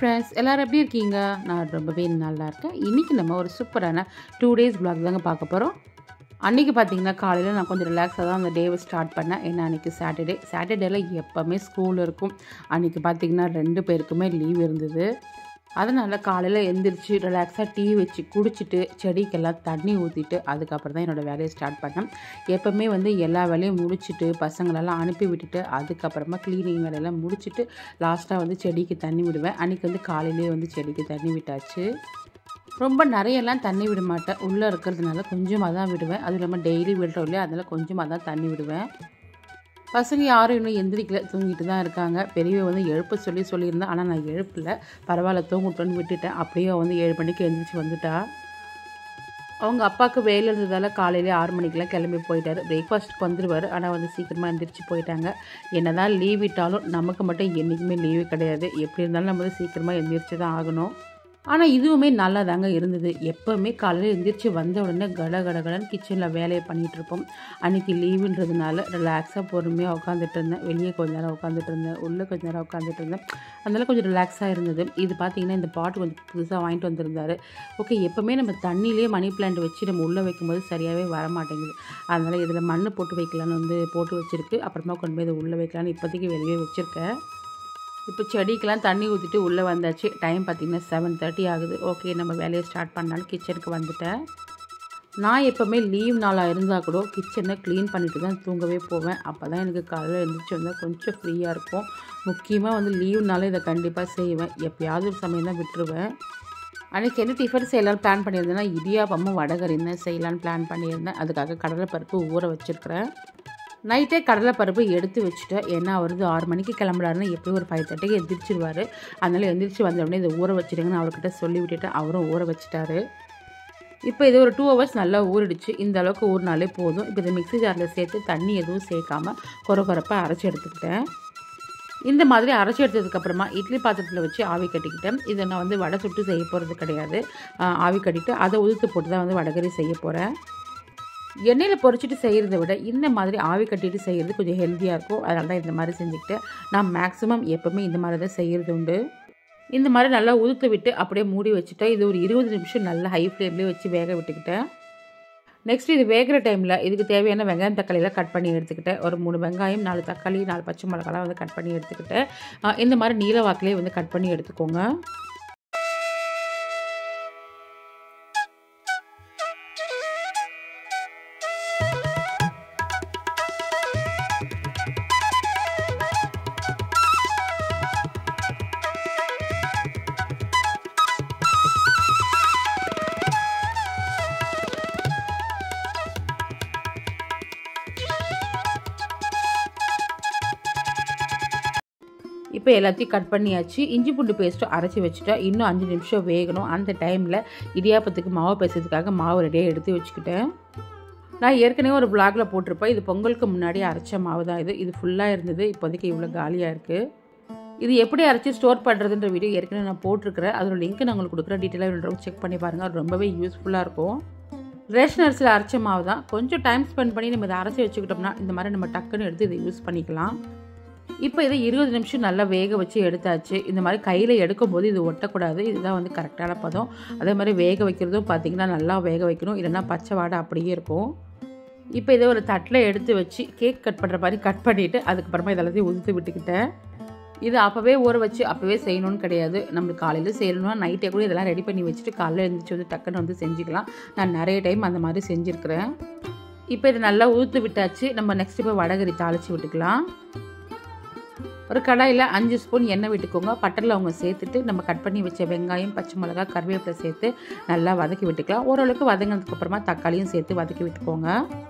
Friends எல்லோரும் எப்படி இருக்கீங்க நான் ரொம்பவே நல்லா இருக்கேன் இன்றைக்கி நம்ம ஒரு சூப்பரான டூ டேஸ் vlog தாங்க பார்க்க போகிறோம் அன்றைக்கி பார்த்தீங்கன்னா காலையில் நான் கொஞ்சம் ரிலாக்ஸாக தான் அந்த டேவை ஸ்டார்ட் பண்ணேன் ஏன்னா அன்றைக்கி சாட்டர்டே சாட்டர்டேல எப்போவுமே ஸ்கூல் இருக்கும் அன்றைக்கி பார்த்தீங்கன்னா ரெண்டு பேருக்குமே லீவ் இருந்தது அதனால் காலையில் எந்திரிச்சு ரிலாக்ஸாக டீ வச்சு குடிச்சிட்டு செடிக்கெல்லாம் தண்ணி ஊற்றிட்டு அதுக்கப்புறம் தான் என்னோடய வேலையை ஸ்டார்ட் பண்ணேன் எப்போவுமே வந்து எல்லா வேலையும் முடிச்சுட்டு பசங்களெல்லாம் அனுப்பி விட்டுட்டு அதுக்கப்புறமா க்ளீனிங் வேலையெல்லாம் முடிச்சுட்டு லாஸ்ட்டாக வந்து செடிக்கு தண்ணி விடுவேன் அன்றைக்கி வந்து காலையிலேயே வந்து செடிக்கு தண்ணி விட்டாச்சு ரொம்ப நிறையெல்லாம் தண்ணி விட மாட்டேன் உள்ளே இருக்கிறதுனால கொஞ்சமாக தான் விடுவேன் அதுவும் இல்லாமல் டெய்லி விடுறோம் இல்லையா அதனால் கொஞ்சமாக தான் தண்ணி விடுவேன் பசங்க யாரும் இன்னும் எந்திரிக்கல தூங்கிட்டு தான் இருக்காங்க பெரியவ வந்து எழுப்ப சொல்லி சொல்லியிருந்தேன் ஆனால் நான் எழுப்பல பரவாயில்ல தூங்கட்டோன்னு விட்டுட்டேன் அப்படியே அவ வந்து ஏழு மணிக்கு எழுந்திரிச்சு வந்துட்டா அவங்க அப்பாவுக்கு வேலை இருந்ததால் காலையிலே ஆறு மணிக்கெலாம் கிளம்பி போயிட்டாரு பிரேக்ஃபாஸ்ட்டுக்கு வந்துடுவார் ஆனால் வந்து சீக்கிரமாக எந்திரிச்சு போயிட்டாங்க என்ன தான் லீவ் விட்டாலும் நமக்கு மட்டும் என்றைக்குமே லீவு கிடையாது எப்படி இருந்தாலும் நம்ம வந்து சீக்கிரமாக எந்திரிச்சு தான் ஆகணும் ஆனால் இதுவுமே நல்லா தாங்க இருந்தது எப்போவுமே காலையில் எந்திரிச்சு வந்த உடனே கட கட கடன்னு கிச்சனில் வேலையை பண்ணிகிட்டு இருப்போம் அன்றைக்கி லீவுன்றதுனால ரிலாக்ஸாக பொறுமையாக உட்காந்துட்டு இருந்தேன் வெளியே கொஞ்ச நேரம் உட்காந்துட்டு இருந்தேன் உள்ளே கொஞ்ச நேரம் உட்காந்துட்டு இருந்தேன் அதனால் கொஞ்சம் ரிலாக்ஸாக இருந்தது இது பார்த்திங்கன்னா இந்த பாட்டு கொஞ்சம் புதுசாக வாங்கிட்டு வந்திருந்தாரு ஓகே எப்போவுமே நம்ம தண்ணியிலே மணி பிளான்ட் வச்சு நம்ம உள்ளே வைக்கும்போது சரியாகவே வர மாட்டேங்குது அதனால் இதில் மண் போட்டு வைக்கலான்னு வந்து போட்டு வச்சுருக்கு அப்புறமா கொண்டு போய் இதை உள்ளே வைக்கலான்னு இப்போதைக்கு வெளியே வச்சுருக்கேன் இப்போ செடிக்கெலாம் தண்ணி ஊற்றிட்டு உள்ளே வந்தாச்சு டைம் பார்த்திங்கன்னா செவன் தேர்ட்டி ஆகுது ஓகே நம்ம வேலையை ஸ்டார்ட் பண்ணாலும் கிச்சனுக்கு வந்துட்டேன் நான் எப்போவுமே லீவ் நாளாக இருந்தால் கூட கிச்சனை க்ளீன் பண்ணிட்டு தான் தூங்கவே போவேன் அப்போ தான் எனக்கு காலையில் எழுந்திரிச்சு வந்தால் கொஞ்சம் ஃப்ரீயாக இருக்கும் முக்கியமாக வந்து லீவ்னால இதை கண்டிப்பாக செய்வேன் எப்பயாவது ஒரு சமயம் தான் விட்டுருவேன் அன்றைக்கி என்ன டிஃபன் செய்யலாம்னு பிளான் பண்ணியிருந்தேன்னா இடியாப்பமும் வடகரின்னு தான் செய்யலான்னு பிளான் பண்ணியிருந்தேன் அதுக்காக கடலைப்பருப்பு ஊற வச்சுருக்கிறேன் நைட்டே கடலைப்பருப்பு எடுத்து வச்சுட்டேன் ஏன்னா அவருக்கு ஆறு மணிக்கு கிளம்புறாருன்னு எப்படியும் ஒரு ஃபைவ் தேர்ட்டிக்கு எந்திரிச்சிருவார் அதனால் எந்திரிச்சு வந்த உடனே இதை ஊற வச்சுடுங்கன்னு அவர்கிட்ட சொல்லி விட்டுட்டேன் அவரும் ஊற வச்சுட்டாரு இப்போ இது ஒரு டூ ஹவர்ஸ் நல்லா ஊறிடுச்சு இந்த அளவுக்கு ஊறினாலே போதும் இப்போ இதை மிக்ஸி ஜாரில் சேர்த்து தண்ணி எதுவும் சேர்க்காம குறை குறைப்பாக அரைச்சி எடுத்துக்கிட்டேன் இந்த மாதிரி அரைச்சி எடுத்ததுக்கப்புறமா இட்லி பாத்திரத்தில் வச்சு ஆவி கட்டிக்கிட்டேன் இதை நான் வந்து வடை சுட்டு செய்ய போகிறது கிடையாது ஆவி கட்டிட்டு அதை உதுத்து போட்டு தான் வந்து வடகரி செய்ய போகிறேன் எண்ணெயில் பொரிச்சிட்டு செய்கிறத விட இந்த மாதிரி ஆவி கட்டிட்டு செய்கிறது கொஞ்சம் ஹெல்த்தியாக இருக்கும் அதனால தான் இந்த மாதிரி செஞ்சுக்கிட்டு நான் மேக்ஸிமம் எப்போவுமே இந்த மாதிரி தான் செய்கிறது உண்டு இந்த மாதிரி நல்லா உதுத்து விட்டு அப்படியே மூடி வச்சுட்டேன் இது ஒரு இருபது நிமிஷம் நல்லா ஹை ஃப்ளேம்லேயே வச்சு வேக விட்டுக்கிட்டேன் நெக்ஸ்ட் இது வேகிற டைமில் இதுக்கு தேவையான வெங்காயம் தக்காளியெல்லாம் கட் பண்ணி எடுத்துக்கிட்டேன் ஒரு மூணு வெங்காயம் நாலு தக்காளி நாலு பச்சை மிளகாலாம் வந்து கட் பண்ணி எடுத்துக்கிட்டேன் இந்த மாதிரி நீல வாக்கிலே வந்து கட் பண்ணி எடுத்துக்கோங்க இப்போ எல்லாத்தையும் கட் பண்ணியாச்சு இஞ்சி பூண்டு பேஸ்ட்டு அரைச்சி வச்சுட்டா இன்னும் அஞ்சு நிமிஷம் வேகணும் அந்த டைமில் இடியாப்பத்துக்கு மாவு பேசுறதுக்காக மாவு ரெடியாக எடுத்து வச்சுக்கிட்டேன் நான் ஏற்கனவே ஒரு பிளாகில் போட்டிருப்பேன் இது பொங்கலுக்கு முன்னாடி அரைச்ச மாவு தான் இது இது ஃபுல்லாக இருந்தது இப்போதைக்கு இவ்வளோ காலியாக இருக்குது இது எப்படி அரைச்சி ஸ்டோர் பண்ணுறதுன்ற வீடியோ ஏற்கனவே நான் போட்டிருக்கிறேன் அதோட லிங்க் நான் உங்களுக்கு கொடுக்குறேன் டீட்டெயிலாக வேணுறவங்க செக் பண்ணி பாருங்கள் அது ரொம்பவே யூஸ்ஃபுல்லாக இருக்கும் ரேஷன் அரிசியில் அரைச்ச மாவு தான் கொஞ்சம் டைம் ஸ்பெண்ட் பண்ணி நம்ம இதை அரைச்சி வச்சுக்கிட்டோம்னா இந்த மாதிரி நம்ம டக்குன்னு எடுத்து இதை யூஸ் பண்ணிக்கலாம் இப்போ இதை இருபது நிமிஷம் நல்லா வேக வச்சு எடுத்தாச்சு இந்த மாதிரி கையில் எடுக்கும்போது இது ஒட்டக்கூடாது இதுதான் வந்து கரெக்டான பதம் அதே மாதிரி வேக வைக்கிறதும் பார்த்திங்கன்னா நல்லா வேக வைக்கணும் இல்லைன்னா பச்சை வாடை அப்படியே இருக்கும் இப்போ இதை ஒரு தட்டில் எடுத்து வச்சு கேக் கட் பண்ணுற மாதிரி கட் பண்ணிவிட்டு அதுக்கப்புறமா இதெல்லாத்தையும் உதுத்து விட்டுக்கிட்டேன் இது அப்போவே ஊற வச்சு அப்போவே செய்யணும்னு கிடையாது நம்மளுக்கு காலையில் செய்யணும்னா நைட்டே கூட இதெல்லாம் ரெடி பண்ணி வச்சுட்டு காலையில் எழுந்திரிச்சு வந்து டக்குன்னு வந்து செஞ்சுக்கலாம் நான் நிறைய டைம் அந்த மாதிரி செஞ்சுருக்கிறேன் இப்போ இதை நல்லா ஊற்று விட்டாச்சு நம்ம நெக்ஸ்ட் இப்போ வடகரி தாளித்து விட்டுக்கலாம் ஒரு கடாயில் அஞ்சு ஸ்பூன் எண்ணெய் விட்டுக்கோங்க பட்டரில் அவங்க சேர்த்துட்டு நம்ம கட் பண்ணி வச்ச வெங்காயம் பச்சை மிளகா கருவேப்பிலை சேர்த்து நல்லா வதக்கி விட்டுக்கலாம் ஓரளவுக்கு வதங்கினதுக்கப்புறமா தக்காளியும் சேர்த்து வதக்கி விட்டுக்கோங்க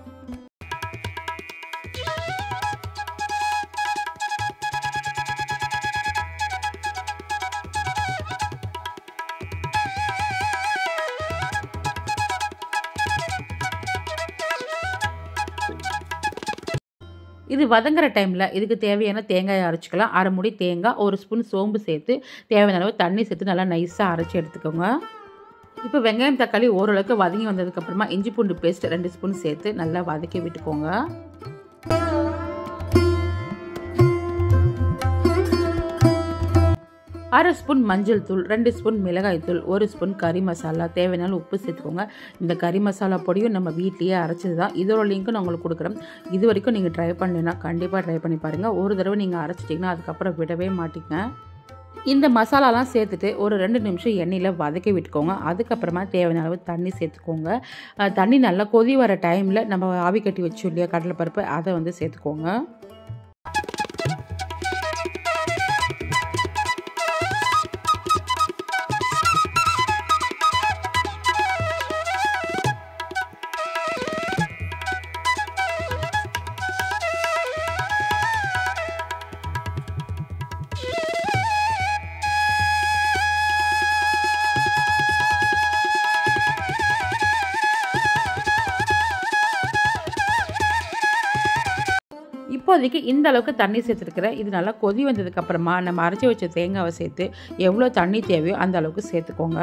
இது வதங்குற டைமில் இதுக்கு தேவையான தேங்காயை அரைச்சிக்கலாம் அரை முடி தேங்காய் ஒரு ஸ்பூன் சோம்பு சேர்த்து தேவையான அளவு தண்ணி சேர்த்து நல்லா நைஸாக அரைச்சி எடுத்துக்கோங்க இப்போ வெங்காயம் தக்காளி ஓரளவுக்கு வதங்கி வந்ததுக்கப்புறமா இஞ்சி பூண்டு பேஸ்ட் ரெண்டு ஸ்பூன் சேர்த்து நல்லா வதக்கி விட்டுக்கோங்க அரை ஸ்பூன் மஞ்சள் தூள் ரெண்டு ஸ்பூன் மிளகாய் தூள் ஒரு ஸ்பூன் கறி மசாலா தேவையான உப்பு சேர்த்துக்கோங்க இந்த கறி மசாலா பொடியும் நம்ம வீட்லேயே அரைச்சது தான் இதோட லிங்க்கும் நான் உங்களுக்கு கொடுக்குறேன் இது வரைக்கும் நீங்கள் ட்ரை பண்ணலைன்னா கண்டிப்பாக ட்ரை பண்ணி பாருங்கள் ஒரு தடவை நீங்கள் அரைச்சிட்டிங்கன்னா அதுக்கப்புறம் விடவே மாட்டீங்க இந்த மசாலாலாம் சேர்த்துட்டு ஒரு ரெண்டு நிமிஷம் எண்ணெயில் வதக்கி விட்டுக்கோங்க அதுக்கப்புறமா தேவையான அளவு தண்ணி சேர்த்துக்கோங்க அஹ் தண்ணி நல்லா கொதி வர டைமில் நம்ம ஆவி கட்டி வச்சோம் இல்லையா கடலைப்பருப்பு அதை வந்து சேர்த்துக்கோங்க இப்போதைக்கு இந்த அளவுக்கு தண்ணி சேர்த்துருக்கிறேன் இது நல்லா கொதி வந்ததுக்கு அப்புறமா நம்ம அரைச்சி வச்ச தேங்காவை சேர்த்து எவ்வளோ தண்ணி தேவையோ அந்த அளவுக்கு சேர்த்துக்கோங்க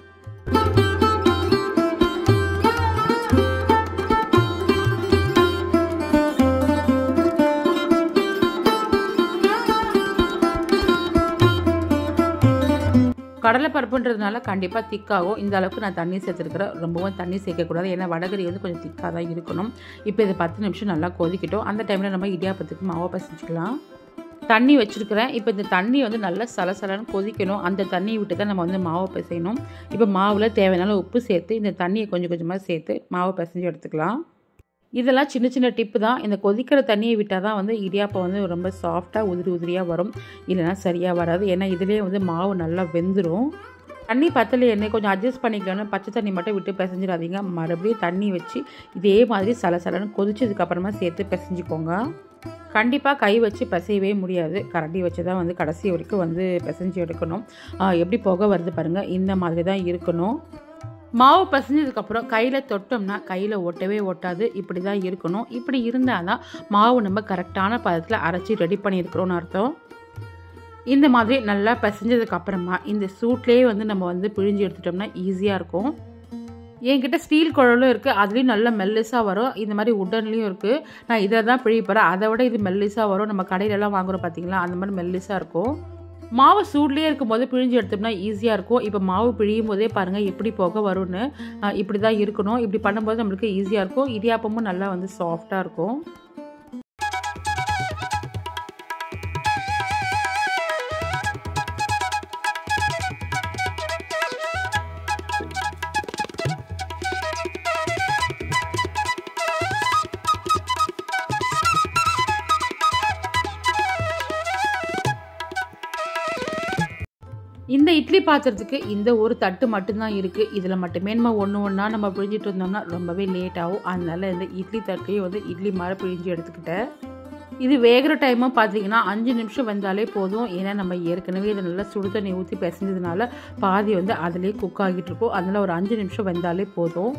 கடலை பருப்புன்றதுனால கண்டிப்பாக திக்காகும் இந்த அளவுக்கு நான் தண்ணி சேர்த்துருக்கிறேன் ரொம்பவும் தண்ணி சேர்க்கக்கூடாது ஏன்னா வடகரி வந்து கொஞ்சம் திக்காக தான் இருக்கணும் இப்போ இது பத்து நிமிஷம் நல்லா கொதிக்கட்டும் அந்த டைமில் நம்ம இடியாப்பத்துக்கு மாவை பசிச்சுக்கலாம் தண்ணி வச்சுருக்கிறேன் இப்போ இந்த தண்ணி வந்து நல்லா சலசலன்னு கொதிக்கணும் அந்த தண்ணியை விட்டு தான் நம்ம வந்து மாவை பிசையணும் இப்போ மாவில் தேவையான உப்பு சேர்த்து இந்த தண்ணியை கொஞ்சம் கொஞ்சமாக சேர்த்து மாவை பிசைஞ்சு எடுத்துக்கலாம் இதெல்லாம் சின்ன சின்ன டிப்பு தான் இந்த கொதிக்கிற தண்ணியை விட்டால் தான் வந்து இடியாப்பம் வந்து ரொம்ப சாஃப்டாக உதிரி உதிரியாக வரும் இல்லைன்னா சரியாக வராது ஏன்னா இதுலேயே வந்து மாவு நல்லா வெந்துடும் தண்ணி பத்தல எண்ணெய் கொஞ்சம் அட்ஜஸ்ட் பண்ணிக்கலாம்னு பச்சை தண்ணி மட்டும் விட்டு பிசைஞ்சிடாதீங்க மறுபடியும் தண்ணி வச்சு இதே மாதிரி சலசலன்னு கொதிச்சதுக்கப்புறமா சேர்த்து பிசைஞ்சிக்கோங்க கண்டிப்பாக கை வச்சு பிசையவே முடியாது கரண்டி வச்சு தான் வந்து கடைசி வரைக்கும் வந்து பிசைஞ்சு எடுக்கணும் எப்படி புகை வருது பாருங்கள் இந்த மாதிரி தான் இருக்கணும் மாவு பசஞ்சதுக்கப்புறம் கையில் தொட்டோம்னா கையில் ஒட்டவே ஒட்டாது இப்படி தான் இருக்கணும் இப்படி இருந்தால் தான் மாவு நம்ம கரெக்டான பதத்தில் அரைச்சி ரெடி பண்ணியிருக்கிறோன்னு அர்த்தம் இந்த மாதிரி நல்லா பிசைஞ்சதுக்கு அப்புறமா இந்த சூட்லேயே வந்து நம்ம வந்து பிழிஞ்சு எடுத்துட்டோம்னா ஈஸியாக இருக்கும் என்கிட்ட ஸ்டீல் குழலும் இருக்குது அதுலேயும் நல்ல மெல்லிஸாக வரும் இந்த மாதிரி உடன்லேயும் இருக்குது நான் இதை தான் பிழிய போகிறேன் அதை விட இது மெல்லிஸாக வரும் நம்ம கடையிலலாம் வாங்குகிறோம் பார்த்தீங்களா அந்த மாதிரி மெல்லிஸாக இருக்கும் மாவு சூட்லேயே இருக்கும்போது பிழிஞ்சு எடுத்தோம்னா ஈஸியாக இருக்கும் இப்போ மாவு பிழியும் போதே பாருங்கள் எப்படி போக வரும்னு இப்படி தான் இருக்கணும் இப்படி பண்ணும்போது நம்மளுக்கு ஈஸியாக இருக்கும் இடியாப்பமும் நல்லா வந்து சாஃப்டாக இருக்கும் இந்த இட்லி பாத்திரத்துக்கு இந்த ஒரு தட்டு மட்டும்தான் இருக்குது இதில் மட்டுமே நம்ம ஒன்று ஒன்றா நம்ம பிழிஞ்சிட்டு இருந்தோம்னா ரொம்பவே லேட் ஆகும் அதனால இந்த இட்லி தட்டையும் வந்து இட்லி மாதிரி பிழிஞ்சு எடுத்துக்கிட்டேன் இது வேகிற டைமும் பார்த்தீங்கன்னா அஞ்சு நிமிஷம் வெந்தாலே போதும் ஏன்னா நம்ம ஏற்கனவே இதை நல்லா சுடு தண்ணி ஊற்றி பிசைஞ்சதுனால பாதி வந்து அதிலே குக் ஆகிட்டு இருக்கும் அதனால் ஒரு அஞ்சு நிமிஷம் வெந்தாலே போதும்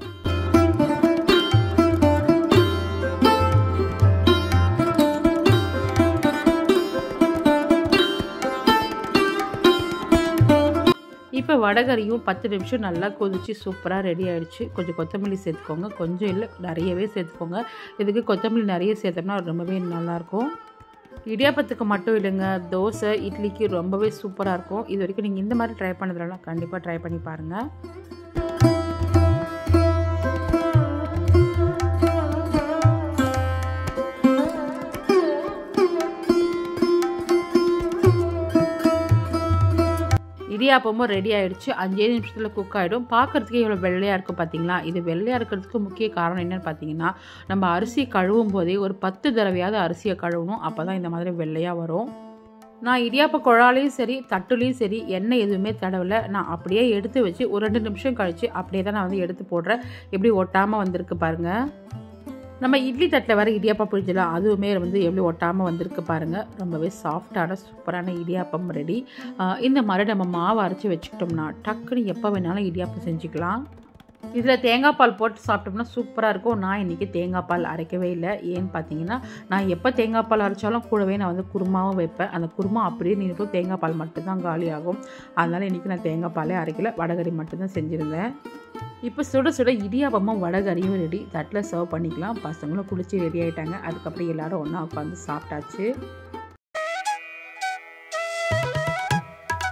இப்போ வடகரியும் பத்து நிமிஷம் நல்லா கொதிச்சு சூப்பராக ரெடி ஆகிடுச்சு கொஞ்சம் கொத்தமல்லி சேர்த்துக்கோங்க கொஞ்சம் இல்லை நிறையவே சேர்த்துக்கோங்க இதுக்கு கொத்தமல்லி நிறைய சேர்த்தோம்னா ரொம்பவே நல்லாயிருக்கும் இடியாப்பத்துக்கு மட்டும் இல்லைங்க தோசை இட்லிக்கு ரொம்பவே சூப்பராக இருக்கும் இது வரைக்கும் நீங்கள் இந்த மாதிரி ட்ரை பண்ணதுலாம் கண்டிப்பாக ட்ரை பண்ணி பாருங்கள் இடியாப்பமும் ரெடி ஆகிடுச்சு அஞ்சே நிமிஷத்தில் குக் ஆகிடும் பார்க்குறதுக்கே இவ்வளோ வெள்ளையாக இருக்கும் பார்த்தீங்களா இது வெள்ளையாக இருக்கிறதுக்கு முக்கிய காரணம் என்னென்னு பார்த்தீங்கன்னா நம்ம அரிசி கழுவும் போதே ஒரு பத்து தடவையாவது அரிசியை கழுவணும் அப்போ தான் இந்த மாதிரி வெள்ளையாக வரும் நான் இடியாப்ப குழாலையும் சரி தட்டுலேயும் சரி எண்ணெய் எதுவுமே தடவலை நான் அப்படியே எடுத்து வச்சு ஒரு ரெண்டு நிமிஷம் கழித்து அப்படியே தான் நான் வந்து எடுத்து போடுறேன் எப்படி ஒட்டாமல் வந்திருக்கு பாருங்கள் நம்ம இட்லி தட்டில் வர இடியாப்பம் பிடிச்சலாம் அதுவுமே வந்து எப்படி ஒட்டாமல் வந்திருக்கு பாருங்கள் ரொம்பவே சாஃப்டான சூப்பரான இடியாப்பம் ரெடி இந்த மாதிரி நம்ம மாவு அரைச்சி வச்சுக்கிட்டோம்னா டக்குன்னு எப்போ வேணாலும் இடியாப்பம் செஞ்சுக்கலாம் இதில் தேங்காய் பால் போட்டு சாப்பிட்டோம்னா சூப்பராக இருக்கும் நான் இன்றைக்கி தேங்காய் பால் அரைக்கவே இல்லை ஏன்னு பார்த்தீங்கன்னா நான் எப்போ தேங்காய் பால் அரைச்சாலும் கூடவே நான் வந்து குருமாவும் வைப்பேன் அந்த குருமா அப்படியே நின்றுட்டும் தேங்காய் பால் மட்டும்தான் காலியாகும் அதனால் இன்றைக்கி நான் தேங்காய் பாலே அரைக்கல வடகறி மட்டும்தான் செஞ்சுருந்தேன் இப்போ சுட சுட இடியாப்பமும் வடகறியும் ரெடி தட்டில் சர்வ் பண்ணிக்கலாம் பசங்களும் குளிச்சு ரெடி ஆகிட்டாங்க அதுக்கப்புறம் எல்லோரும் ஒன்றா உட்காந்து சாப்பிட்டாச்சு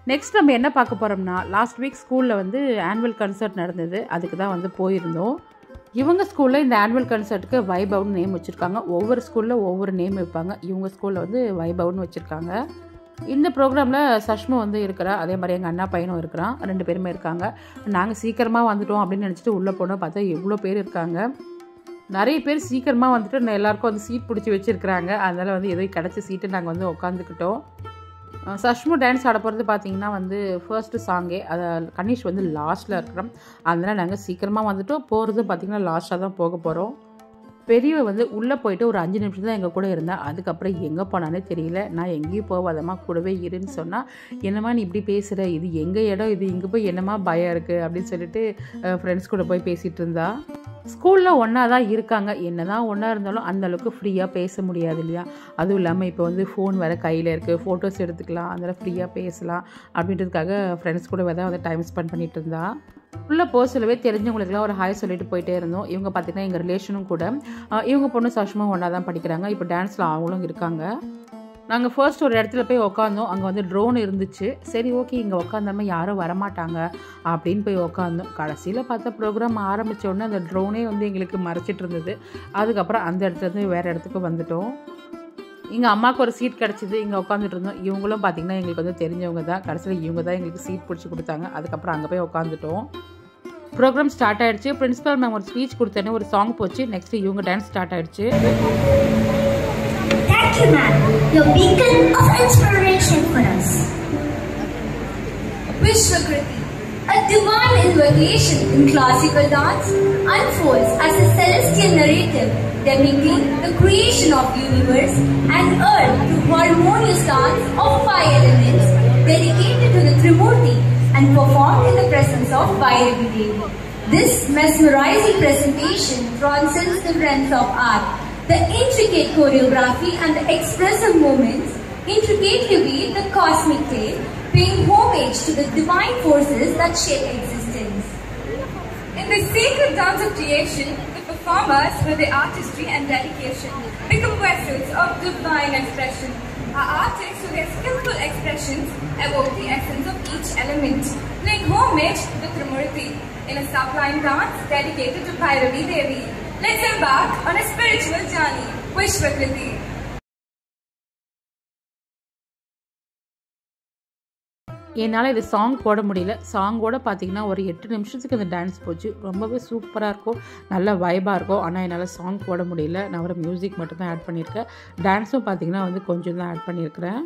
நெக்ஸ்ட் நம்ம என்ன பார்க்க போகிறோம்னா லாஸ்ட் வீக் ஸ்கூலில் வந்து ஆனுவல் கன்சர்ட் நடந்தது அதுக்கு தான் வந்து போயிருந்தோம் இவங்க ஸ்கூலில் இந்த ஆனுவல் கன்சர்ட்டுக்கு வைபவ்னு நேம் வச்சுருக்காங்க ஒவ்வொரு ஸ்கூலில் ஒவ்வொரு நேம் வைப்பாங்க இவங்க ஸ்கூலில் வந்து வைபவ்னு வச்சுருக்காங்க இந்த ப்ரோக்ராமில் சஷ்மா வந்து இருக்கிறா அதே மாதிரி எங்கள் அண்ணா பையனும் இருக்கிறான் ரெண்டு பேருமே இருக்காங்க நாங்கள் சீக்கிரமாக வந்துட்டோம் அப்படின்னு நினச்சிட்டு உள்ளே போனோம் பார்த்தா எவ்வளோ பேர் இருக்காங்க நிறைய பேர் சீக்கிரமாக வந்துட்டு நான் எல்லாருக்கும் வந்து சீட் பிடிச்சி வச்சுருக்குறாங்க அதனால் வந்து ஏதோ கிடச்ச சீட்டு நாங்கள் வந்து உட்காந்துக்கிட்டோம் சஷ்மு டான்ஸ் ஆட போகிறது பார்த்தீங்கன்னா வந்து ஃபர்ஸ்ட்டு சாங்கே அதை கனிஷ் வந்து லாஸ்ட்டில் இருக்கிறோம் அதனால் நாங்கள் சீக்கிரமாக வந்துட்டோம் போகிறது பார்த்திங்கன்னா லாஸ்ட்டாக தான் போக போகிறோம் பெரியவ வந்து உள்ளே போயிட்டு ஒரு அஞ்சு நிமிஷம் தான் எங்கள் கூட இருந்தேன் அதுக்கப்புறம் எங்கே போனானே தெரியல நான் எங்கேயும் போகாதம்மா கூடவே இருன்னு சொன்னால் என்னம்மா நீ இப்படி பேசுகிற இது எங்கள் இடம் இது இங்கே போய் என்னம்மா பயம் இருக்குது அப்படின்னு சொல்லிட்டு ஃப்ரெண்ட்ஸ் கூட போய் பேசிகிட்டு இருந்தா ஸ்கூலில் ஒன்றா தான் இருக்காங்க என்ன தான் ஒன்றா இருந்தாலும் அந்த அளவுக்கு ஃப்ரீயாக பேச முடியாது இல்லையா அதுவும் இல்லாமல் இப்போ வந்து ஃபோன் வேறு கையில் இருக்குது ஃபோட்டோஸ் எடுத்துக்கலாம் அதனால் ஃப்ரீயாக பேசலாம் அப்படின்றதுக்காக ஃப்ரெண்ட்ஸ் கூட தான் வந்து டைம் ஸ்பெண்ட் பண்ணிகிட்டு இருந்தா உள்ளே போக சொல்லவே தெரிஞ்சவங்களுக்குலாம் ஒரு ஹாய் சொல்லிட்டு போயிட்டே இருந்தோம் இவங்க பார்த்திங்கன்னா எங்கள் ரிலேஷனும் கூட இவங்க பொண்ணு சஷ்மா ஒன்றா தான் படிக்கிறாங்க இப்போ டான்ஸில் அவங்களும் இருக்காங்க நாங்கள் ஃபர்ஸ்ட் ஒரு இடத்துல போய் உக்காந்தோம் அங்கே வந்து ட்ரோன் இருந்துச்சு சரி ஓகே இங்கே உக்காந்தாம யாரும் வரமாட்டாங்க அப்படின்னு போய் உக்காந்தோம் கடைசியில் பார்த்தா ப்ரோக்ராம் ஆரம்பித்த உடனே அந்த ட்ரோனே வந்து எங்களுக்கு மறைச்சிட்டு இருந்தது அதுக்கப்புறம் அந்த இடத்துலேருந்து வேறு இடத்துக்கு வந்துட்டோம் இங்கே அம்மாவுக்கு ஒரு சீட் கிடச்சிது இங்கே உட்காந்துட்டு இருந்தோம் இவங்களும் பார்த்திங்கன்னா எங்களுக்கு வந்து தெரிஞ்சவங்க தான் கடைசியில் இவங்க தான் எங்களுக்கு சீட் பிடிச்சி கொடுத்தாங்க அதுக்கப்புறம் அங்கே போய் உட்காந்துட்டோம் ப்ரோக்ராம் ஸ்டார்ட் ஆகிடுச்சு பிரின்ஸிபல் மேம் ஒரு ஸ்பீச் கொடுத்தோன்னே ஒரு சாங் போச்சு நெக்ஸ்ட் இவங்க டான்ஸ் ஸ்டார்ட் ஆகிடுச்சு Thank you, ma'am. You're a beacon of inspiration for us. Vishwakriti, a divine invocation in classical dance, unfolds as a celestial narrative depicting the creation of universe and earth through harmonious dance of five elements dedicated to the Trimurti and performed in the presence of Bhairavi Devi. This mesmerizing presentation transcends the realms of art. The intricate choreography and the expressive movements intricately weave the cosmic tale, paying homage to the divine forces that shape existence. In the sacred dance of creation, the performers, with their artistry and dedication, become vessels of divine expression. Our artists, with their skillful expressions, evoke the essence of each element, paying homage to the Trimurti in a sublime dance dedicated to Bhairavi Devi. Let's embark on a spiritual journey, Vishwakriti. என்னால் இது song போட முடியல சாங்கோட பார்த்தீங்கன்னா ஒரு எட்டு நிமிஷத்துக்கு இந்த டான்ஸ் போச்சு ரொம்பவே சூப்பராக இருக்கும் நல்ல வைபாக இருக்கும் ஆனால் என்னால் சாங் போட முடியல நான் ஒரு மியூசிக் மட்டும் தான் ஆட் பண்ணியிருக்கேன் டான்ஸும் பார்த்தீங்கன்னா வந்து கொஞ்சம் தான் ஆட் பண்ணியிருக்கிறேன்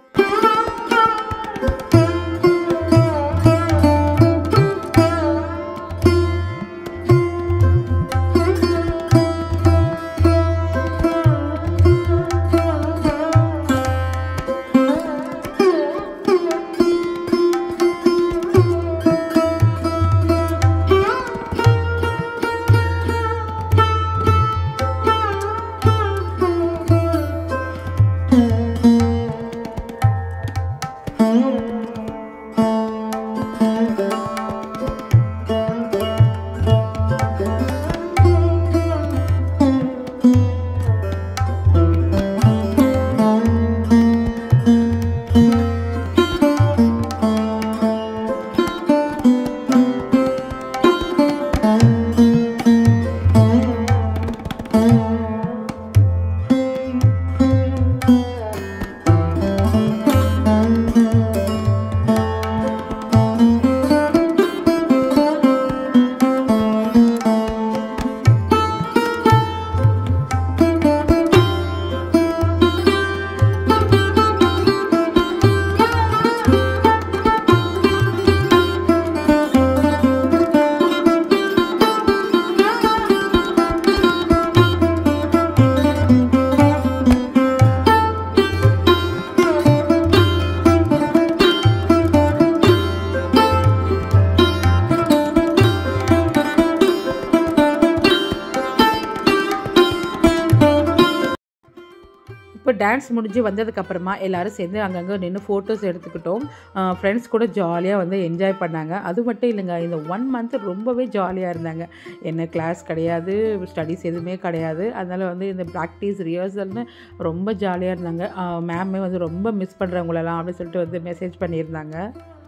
இப்போ டான்ஸ் முடிஞ்சு வந்ததுக்கப்புறமா எல்லாரும் சேர்ந்து அங்கங்கே நின்று ஃபோட்டோஸ் எடுத்துக்கிட்டோம் ஃப்ரெண்ட்ஸ் கூட ஜாலியாக வந்து என்ஜாய் பண்ணாங்க அது மட்டும் இல்லைங்க இந்த ஒன் மந்த் ரொம்பவே ஜாலியாக இருந்தாங்க என்ன கிளாஸ் கிடையாது ஸ்டடீஸ் எதுவுமே கிடையாது அதனால் வந்து இந்த ப்ராக்டிஸ் ரிஹர்சல்னு ரொம்ப ஜாலியாக இருந்தாங்க மேமே வந்து ரொம்ப மிஸ் பண்ணுறவங்களெல்லாம் அப்படின்னு சொல்லிட்டு வந்து மெசேஜ் பண்ணியிருந்தாங்க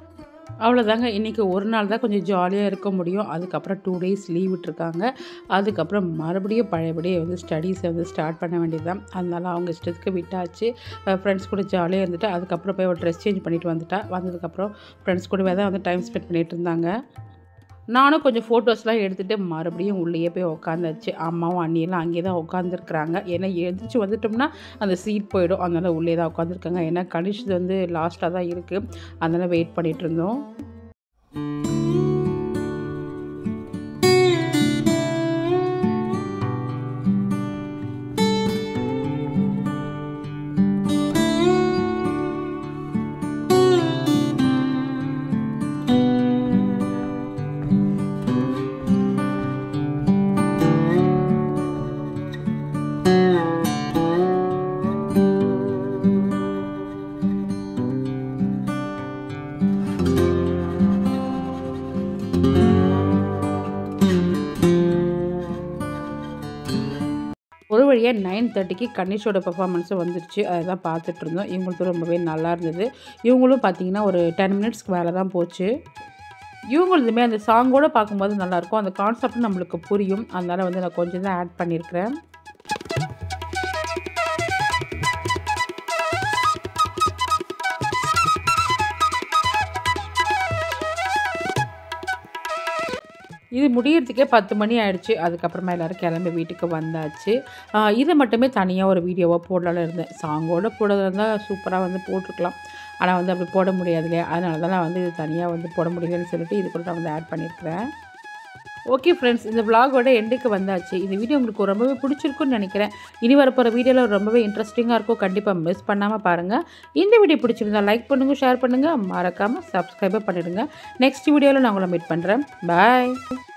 அவ்வளோதாங்க இன்றைக்கி ஒரு நாள் தான் கொஞ்சம் ஜாலியாக இருக்க முடியும் அதுக்கப்புறம் டூ டேஸ் லீவ் விட்டுருக்காங்க அதுக்கப்புறம் மறுபடியும் பழையபடியே வந்து ஸ்டடீஸை வந்து ஸ்டார்ட் பண்ண வேண்டியது தான் அதனால அவங்க இஷ்டத்துக்கு விட்டாச்சு ஃப்ரெண்ட்ஸ் கூட ஜாலியாக இருந்துட்டு அதுக்கப்புறம் போய் ஒரு ட்ரெஸ் சேஞ்ச் பண்ணிட்டு வந்துட்டா வந்ததுக்கப்புறம் ஃப்ரெண்ட்ஸ் கூடவே தான் வந்து டைம் ஸ்பெண்ட் பண்ணிட்டு இருந்தாங்க நானும் கொஞ்சம் ஃபோட்டோஸ்லாம் எடுத்துகிட்டு மறுபடியும் உள்ளேயே போய் உட்காந்தாச்சு அம்மாவும் அண்ணியெல்லாம் அங்கேயே தான் உட்காந்துருக்குறாங்க ஏன்னா எழுந்திரிச்சு வந்துட்டோம்னா அந்த சீட் போயிடும் அதனால் உள்ளே தான் உட்காந்துருக்காங்க ஏன்னா கணிஷ் வந்து லாஸ்ட்டாக தான் இருக்குது அதனால் வெயிட் பண்ணிகிட்டு இருந்தோம் ஒரு வழியாக நைன் தேர்ட்டிக்கு கணேஷோட பெர்ஃபார்மன்ஸும் வந்துருச்சு அதை தான் பார்த்துட்டு இருந்தோம் இவங்களுக்கு ரொம்பவே நல்லா இருந்தது இவங்களும் பார்த்தீங்கன்னா ஒரு டென் மினிட்ஸ்க்கு மேலே தான் போச்சு இவங்களுதுமே அந்த சாங்கோட பார்க்கும்போது நல்லாயிருக்கும் அந்த கான்செப்ட் நம்மளுக்கு புரியும் அதனால் வந்து நான் கொஞ்சம் தான் ஆட் பண்ணியிருக்கிறேன் இது முடியறதுக்கே பத்து மணி ஆயிடுச்சு அதுக்கப்புறமா எல்லோரும் கிளம்பி வீட்டுக்கு வந்தாச்சு ஆஹ் இதை மட்டுமே தனியாக ஒரு வீடியோவாக போடலான்னு இருந்தேன் சாங்கோட போடுறதா இருந்தால் சூப்பராக வந்து போட்டிருக்கலாம் ஆனால் வந்து அப்படி போட முடியாது இல்லையா அதனால தான் நான் வந்து இது தனியாக வந்து போட முடியலன்னு சொல்லிட்டு இது கூட நான் வந்து ஆட் பண்ணியிருக்கிறேன் ஓகே ஃப்ரெண்ட்ஸ் இந்த vlog-ஓட எண்டுக்கு வந்தாச்சு இந்த வீடியோ உங்களுக்கு ரொம்பவே பிடிச்சிருக்குன்னு நினைக்கிறேன் இனி வரப்போகிற வீடியோவில் ரொம்பவே இன்ட்ரெஸ்டிங்காக இருக்கும் கண்டிப்பாக மிஸ் பண்ணாமல் பாருங்கள் இந்த வீடியோ பிடிச்சிருந்தா லைக் பண்ணுங்கள் ஷேர் பண்ணுங்கள் மறக்காமல் சப்ஸ்கிரைபர் பண்ணிடுங்க நெக்ஸ்ட் வீடியோவில் நான் உங்களை மீட் பண்ணுறேன் பாய்